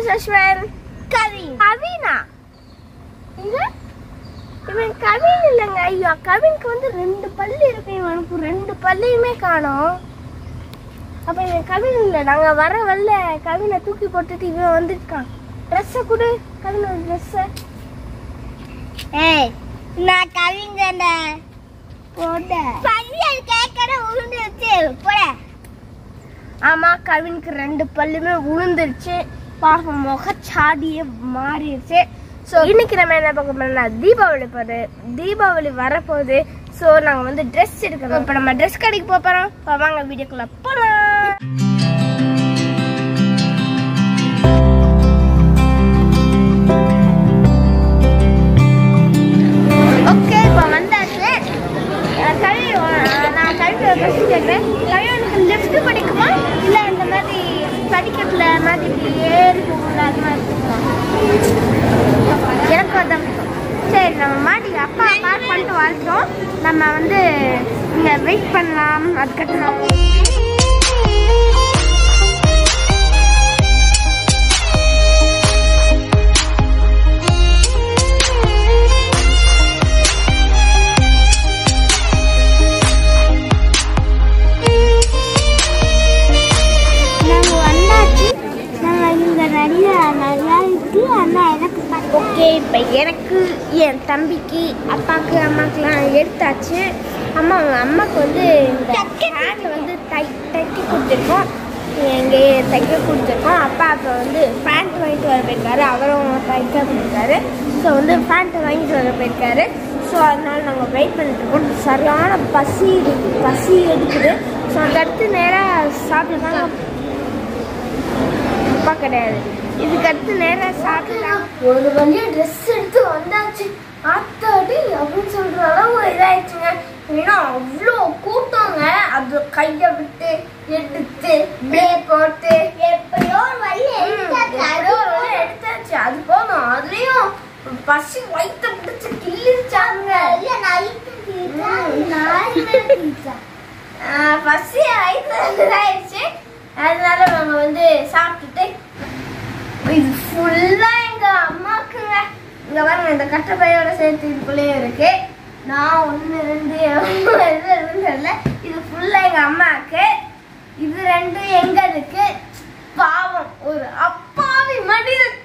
Is அஸ்வன் Kavin கவினா இங்க இவன் கவின் இல்லைங்க ஐயோ கவினுக்கு வந்து ரெண்டு பல்லு இருக்கு இவனுக்கு ரெண்டு பல்லையுமே காணோம் அப்ப இவன் கவின் இல்லை நாங்க வர வரல கவினை தூக்கி போட்டுட்டு இவன் வந்துருக்கான் ட்ரெஸ்ஸை கொடு கவினோட ட்ரெஸ்ஸை ஏய் நான் கவிஞண்ட போட பையன் கேட்கற உருண்டு வச்சு போட ஆமா கவினுக்கு ரெண்டு பல்லுமே உளுந்துருச்சு பாவம் முகச்சாடியே மாறிடுச்சு ஸோ இன்னைக்கு நம்ம என்ன பார்க்க போறோம்னா தீபாவளி போகுது தீபாவளி வரப்போகுது ஸோ நாங்கள் வந்து ட்ரெஸ் எடுக்கணும் இப்போ நம்ம ட்ரெஸ் கடைக்கு போக போகிறோம் இப்போ வாங்க வீடியோக்குள்ள போகலாம் ஓகே இப்போ வந்தாச்சு அஹ் கல்வி அஹ் நான் கல்வி ட்ரெஸ் கேட்குறேன் கல்வி உனக்கு லெஃப்ட் படிக்குமா இல்லை இந்த மாதிரி படிக்கட்டில் மாதிரி இப்படி ஏறி போகல அது மாதிரி பிடிக்குமா? எனக்கு அதான் பிடிக்கும் சரி நம்ம மாடி அப்பா பார்க் பண்ணிட்டு வாழ்த்தோம் நம்ம வந்து இங்கே வெயிட் பண்ணலாம் அதுக்கப்புறம் நம்ம வந்தாச்சு நம்ம இங்க நிறைய நிறையா இருக்கு ஆனா எனக்கு ஓகே இப்போ எனக்கு என் தம்பிக்கு அப்பாவுக்கு அம்மாக்கெலாம் எடுத்தாச்சு அம்மா அம்மாவுக்கு வந்து இந்த ஹேண்ட் வந்து தை தைக்க கொடுத்துருக்கோம் இங்கே தைக்க கொடுத்துருக்கோம் அப்பா அப்போ வந்து பேண்ட் வாங்கிட்டு வர போயிருக்காரு அவரும் தைக்க கொடுத்தாரு ஸோ வந்து பேண்ட் வாங்கிட்டு வர போயிருக்காரு ஸோ அதனால நாங்கள் வெயிட் பண்ணிட்டு இருக்கோம் சரியான பசி இருக்கு பசி எடுக்குது ஸோ அந்த அடுத்து நேராக சாப்பிட்டு அப்பா கிடையாது இதுக்கு அடுத்து நேரா சாப்பிடலாம் ஒரு வழியா ட்ரெஸ் எடுத்து வந்தாச்சு ஆத்தாடி அப்படின்னு சொல்ற அளவு இதாயிடுச்சுங்க ஏன்னா அவ்வளோ கூட்டங்க அது கையை விட்டு எடுத்து இப்படியே போட்டு எப்படியோ ஒரு வழி எடுத்தாச்சு. எப்படியோ ஒரு வழியா எடுத்தாச்சு அது போதும் அதுலயும் பசி வயிற்ற பிடிச்சு கிள்ளிச்சாங்க இல்ல, night pizza, ம். நாலு pizza. பசி வயிற்று இதாயிடுச்சு அதனால நாங்கள் வந்து சாப்பிட்டுட்டு இது ஃபுல்லா எங்க அம்மாக்குங்க இங்க பாருங்க இந்த கட்டை பையோட சேர்த்து இதுக்குள்ளேயே இருக்கு நான் ஒன்று ரெண்டு எவ்வளவு இது இருக்குன்னு தெரியல இது ஃபுல்லா எங்க அம்மாக்கு இது ரெண்டு எங்க இருக்கு பாவம் ஒரு அப்பாவி மனிதன்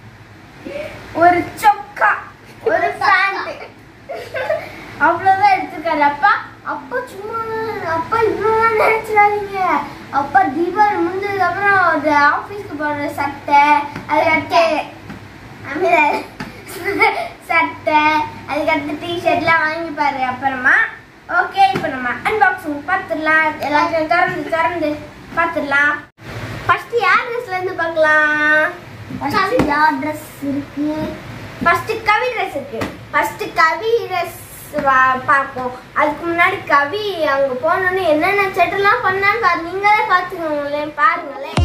ஒரு சொக்கா ஒரு பேண்ட் அவ்வளவுதான் எடுத்துக்காரு அப்பா அப்பா சும்மா அப்பா இவ்வளவுதான் நினைச்சிடாதீங்க அப்பா தீபாவளி முடிஞ்சதுக்கு அப்புறம் அது ஆபீஸ்க்கு போடுற சட்டை அதுக்கடுத்து அமில- சட்டை அதுக்கடுத்து டிஷர்ட்லாம் வாங்கிப்பாரு அப்புறமா ஓகே இப்போ நம்ம அன்பாக்சிங் பார்த்துடலாம் எல்லாத்தையும் திறந்து திறந்து பார்த்துடலாம் ஃபர்ஸ்ட் யார் ட்ரெஸ்ல இருந்து பார்க்கலாம் கவிதா dress இருக்கு ஃபர்ஸ்ட் கவி ட்ரெஸ் இருக்கு ஃபர்ஸ்ட் கவி ட்ரெஸ் பார்ப்போம் அதுக்கு முன்னாடி கவி அங்க போனோன்னு என்னென்ன செட்டெல்லாம் பண்ணான்னு பாரு நீங்களே பார்த்துக்கோங்களேன் பாருங்களேன்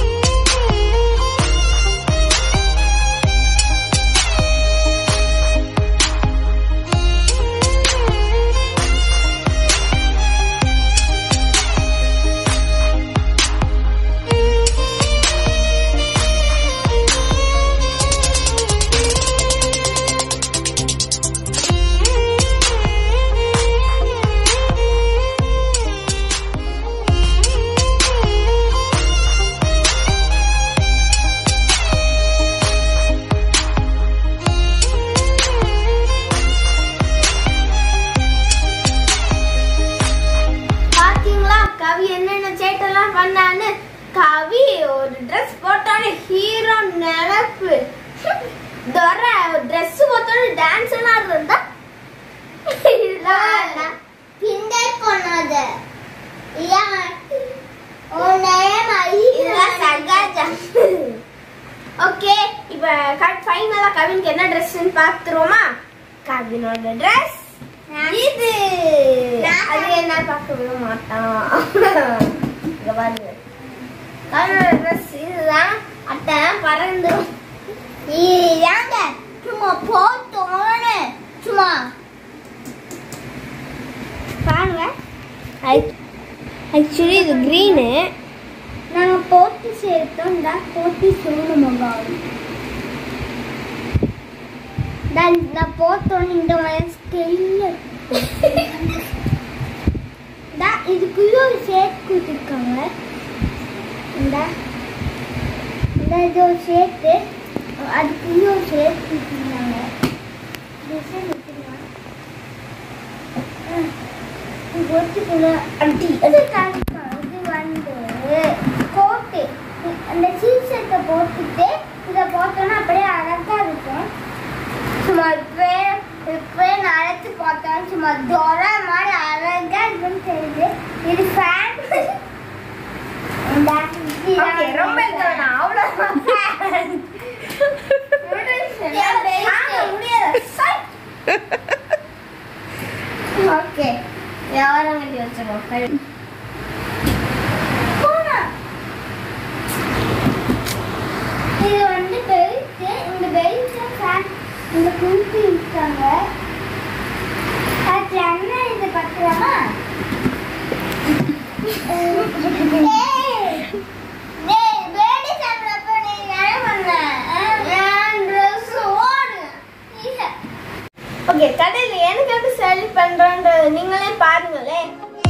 பாத்தீங்களா கவி என்னென்ன சேட்டெல்லாம் பண்ணான்னு கவி ஒரு ட்ரெஸ் போட்டாலே ஹீரோ நினப்பு தொர ட்ரெஸ் போட்டோன்னு டான்ஸ் எல்லாம் இருந்தா இதெல்லாம் கிண்டல் பண்ணாத ஏன் உன் நேரம் இதெல்லாம் சகஜம் ஓகே இப்போ ஃபைனலா கவினுக்கு என்ன ட்ரெஸ்ன்னு பார்த்துருவோமா கவினோட ட்ரெஸ் இது நான் அது என்ன பார்க்க விட மாட்டான் இங்க பாருங்க கவினோட ட்ரெஸ் இதுதான் அட்டை பறந்துரும் ஏங்க சும்மா போத்தோன்னு சும்மா பாருங்க ஆக்சுவலி இது க்ரீனு நாங்க போட்டு சேர்த்தோம் போட்டோம் இந்த போட்டி சோழமங்காவி நான் நான் போட்டோம் இந்த மாதிரி ஸ்டெல்ல இதுக்குள்ள ஒரு ஷேப் கொடுத்துருக்காங்க இந்த இந்த இது ஒரு ஷேப்பு அதுக்குள்ள ஒரு ஷேப் கொடுத்துருக்காங்க டிசைன் வச்சுருக்காங்க ஒத்துக்குள்ள அடி அது கரெக்டா இது வந்து கோட்டு அந்த சீசத்தை போட்டுட்டு இதை போட்டோன்னா அப்படியே அழகா இருக்கும் சும்மா இப்போ இப்போ நடத்து பார்த்தோம் சும்மா தொர மாதிரி அழகா இருக்குன்னு தெரியுது இது ஃபேன் ஓகே ரொம்ப இருக்க வேணாம் அவ்வளவுதான் ஓகே யாரும் கட்டி வச்சிருக்கோம் இது வந்து பெல்ட் இந்த பெல்ட் ஃபேன் இந்த குளித்து இருக்காங்க அது அண்ணன் இது பத்தலாமா ஓகே கடையில் எனக்கு எப்படி செல் பண்றோன்றது நீங்களே பாருங்களேன்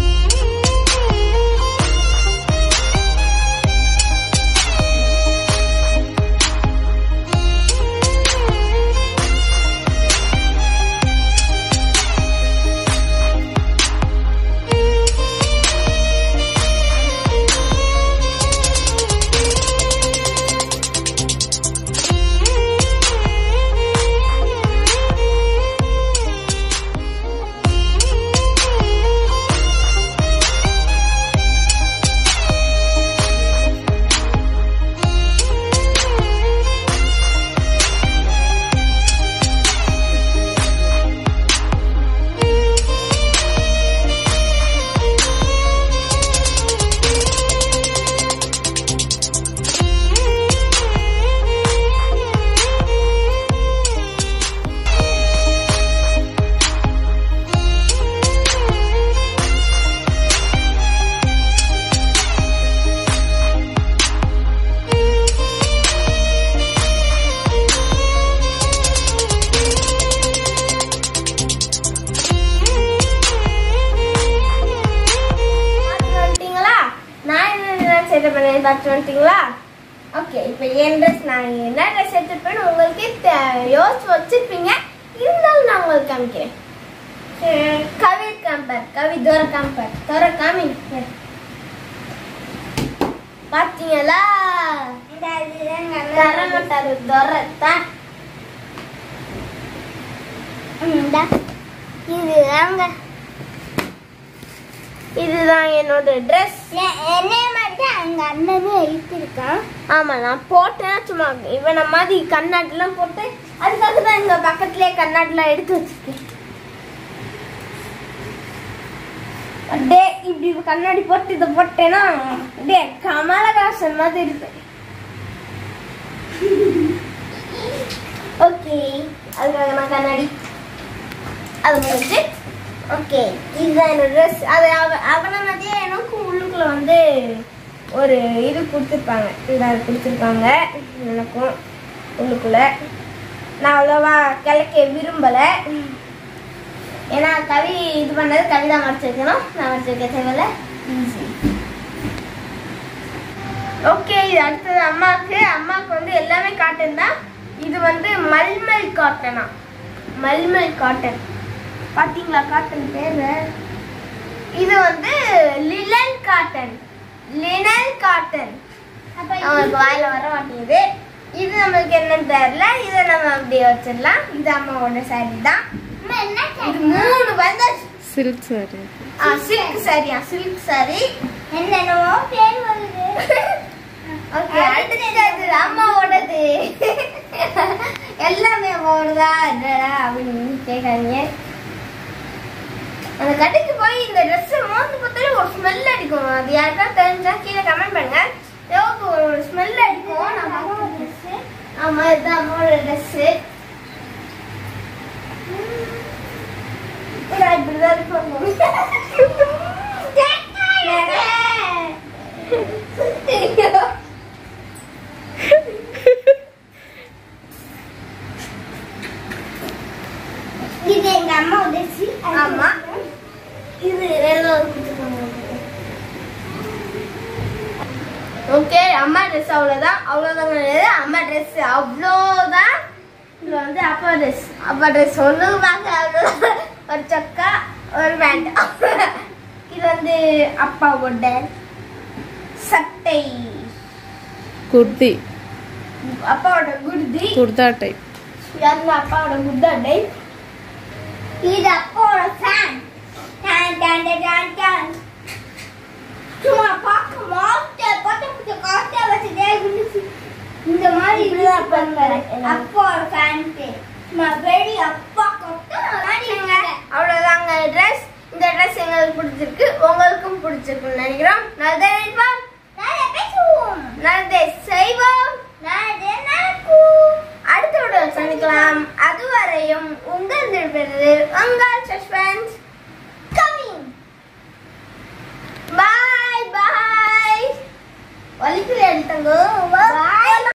பார்த்து வந்துட்டீங்களா நான் என்ன செட் பண்ணேன் பார்த்து வந்துட்டீங்களா ஓகே இப்போ என் ட்ரெஸ் நான் என்ன ட்ரெஸ் எடுத்துருப்பேன்னு உங்களுக்கு தெ- யோசிச்சு வச்சிருப்பீங்க இருந்தாலும் நான் உங்களுக்கு காமிக்கிறேன் அஹ் கவி காம்பர் கவி தூர காம்பர் தூர காமி பார்த்தீங்களா தர மாட்டாரு துரத்தான் இது அங்க இதுதான் என்னோட ட்ரெஸ் என்னைய மாதிரி தான் அங்க அண்ணனும் எழுத்திருக்கான் ஆமா நான் போட்டேன் சும்மா இவனை மாதிரி கண்ணாடிலாம் போட்டு அதுக்காக தான் எங்க பக்கத்துலயே கண்ணாடிலாம் எடுத்து வச்சிருக்கேன் டே இப்படி கண்ணாடி போட்டு இதை போட்டேன்னா டே கமலஹாசன் மாதிரி இருப்பேன் ஓகே அதுக்காக நான் கண்ணாடி அது முடிஞ்சு ஓகே இதுதான் என்னோட ட்ரெஸ் அது அவ அவனை மாதிரியே எனக்கும் உள்ளுக்குள்ள வந்து ஒரு இது கொடுத்துருப்பாங்க இதாக கொடுத்துருக்காங்க எனக்கும் உள்ளுக்குள்ள நான் அவ்வளோவா கிழக்க விரும்பலை ஏன்னா கவி இது பண்ணது கவிதா மறைச்சிருக்கணும் நான் மறைச்சிருக்க தேவையில்ல ஈஸி ஓகே இது அடுத்தது அம்மாவுக்கு அம்மாவுக்கு வந்து எல்லாமே காட்டன் தான் இது வந்து மல்மல் காட்டனா மல்மல் காட்டன் பாத்தீங்களா காட்டன் பேரு இது வந்து லினன் காட்டன் லினன் காட்டன் அவங்களுக்கு வாயில வர மாட்டேங்குது இது நம்மளுக்கு என்னன்னு தெரியல இதை நம்ம அப்படியே வச்சிடலாம் இது அம்மாவோட சாரி தான் இது மூணு வந்தாச்சு சில்க் சாரி ஆ சில்க் சாரியா சில்க் சாரி என்னென்னவோ பேர் வருது ஓகே அடுத்தது அம்மாவோடது எல்லாமே அம்மாவோடதா என்னடா அப்படின்னு கேட்காதீங்க அந்த கடைக்கு போய் இந்த ட்ரெஸ் மோந்து பார்த்தாலே ஒரு ஸ்மெல் அடிக்கும் அது யாருக்கா தெரிஞ்சா கீழே கமெண்ட் பண்ணுங்க ஏதோ ஒரு ஸ்மெல் அடிக்கும் நான் அம்மாவோட ட்ரெஸ் ஆமா இதுதான் அம்மாவோட ட்ரெஸ் இப்படிதான் இருக்கும் அம்மா ட்ரெஸ் அவ்வளோதான் அவ்வளோதான் கிடையாது அம்மா ட்ரெஸ் அவ்வளோதான் இது வந்து அப்பா ட்ரெஸ் அப்பா ட்ரெஸ் சொல்லுவாங்க அவ்வளோதான் ஒரு சொக்கா ஒரு பேண்ட் இது வந்து அப்பாவோட சட்டை குர்தி அப்பாவோட குர்தி குர்தா டைப் இது வந்து அப்பாவோட குர்தாண்டை இது அப்பாவோட ஃபேன் டான் டான் டான் டான் டான் சும்மா பார்க்க மாட்டேன் பட்ட பட்ட காட்டே வச்சுட்டே இருந்துச்சு இந்த மாதிரி இப்படிதான் பண்ணுவேன் அப்பாவோட ஃபேன்ட்டு நான் வெடி அப்பா அடிங்க. அவ்வளவுதாங்க ட்ரெஸ் இந்த ட்ரெஸ் எங்களுக்கு பிடிச்சிருக்கு உங்களுக்கும் பிடிச்சிருக்குன்னு நினைக்கிறோம் நல்லதே நினைப்போம் நாளை பேசுவோம் நல்லதே செய்வோம் நாளை நடக்கும் அடுத்த விட சந்திக்கலாம் அதுவரையும் உங்கள் பெறுது உங்கள் சஷ்வா